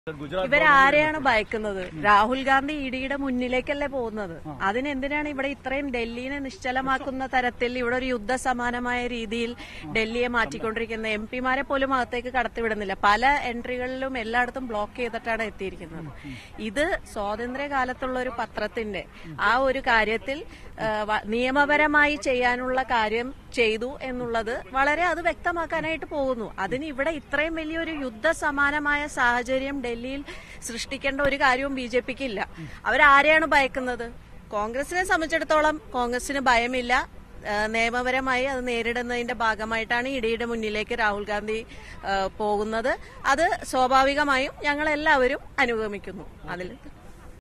ഗുജറാത്ത് ഇവരാരെയാണ് ഭയക്കുന്നത് രാഹുൽ ഗാന്ധി ഇഡിയുടെ മുന്നിലേക്കല്ലേ പോകുന്നത് അതിനെന്തിനാണ് ഇവിടെ ഇത്രയും ഡൽഹിനെ നിശ്ചലമാക്കുന്ന തരത്തിൽ ഇവിടെ ഒരു യുദ്ധസമാനമായ രീതിയിൽ ഡൽഹിയെ മാറ്റിക്കൊണ്ടിരിക്കുന്ന എം പിമാരെ പോലും അകത്തേക്ക് കടത്തിവിടുന്നില്ല പല എൻട്രികളിലും എല്ലായിടത്തും ബ്ലോക്ക് ചെയ്തിട്ടാണ് എത്തിയിരിക്കുന്നത് ഇത് സ്വാതന്ത്ര്യ കാലത്തുള്ള ഒരു പത്രത്തിന്റെ ആ ഒരു കാര്യത്തിൽ ആ, വ- നിയമപരമായി ചെയ്യാനുള്ള കാര്യം ചെയ്തു എന്നുള്ളത് വളരെ അത് വ്യക്തമാക്കാനായിട്ട് പോകുന്നു അതിന് ഇവിടെ ഇത്രയും വലിയൊരു യുദ്ധസമാനമായ സാഹചര്യം ഡൽഹിയിൽ സൃഷ്ടിക്കേണ്ട ഒരു കാര്യവും ബി ജെ പിക്ക് ഇല്ല അവരാരെയാണ് ഭയക്കുന്നത് കോൺഗ്രസിനെ സംബന്ധിച്ചിടത്തോളം കോൺഗ്രസിന് ഭയമില്ല ആ, നിയമപരമായി അത് നേരിടുന്നതിന്റെ ഭാഗമായിട്ടാണ് ഇടിയുടെ മുന്നിലേക്ക് രാഹുൽ ഗാന്ധി ആ, പോകുന്നത് അത് സ്വാഭാവികമായും ഞങ്ങൾ എല്ലാവരും അനുഗമിക്കുന്നു അതിൽ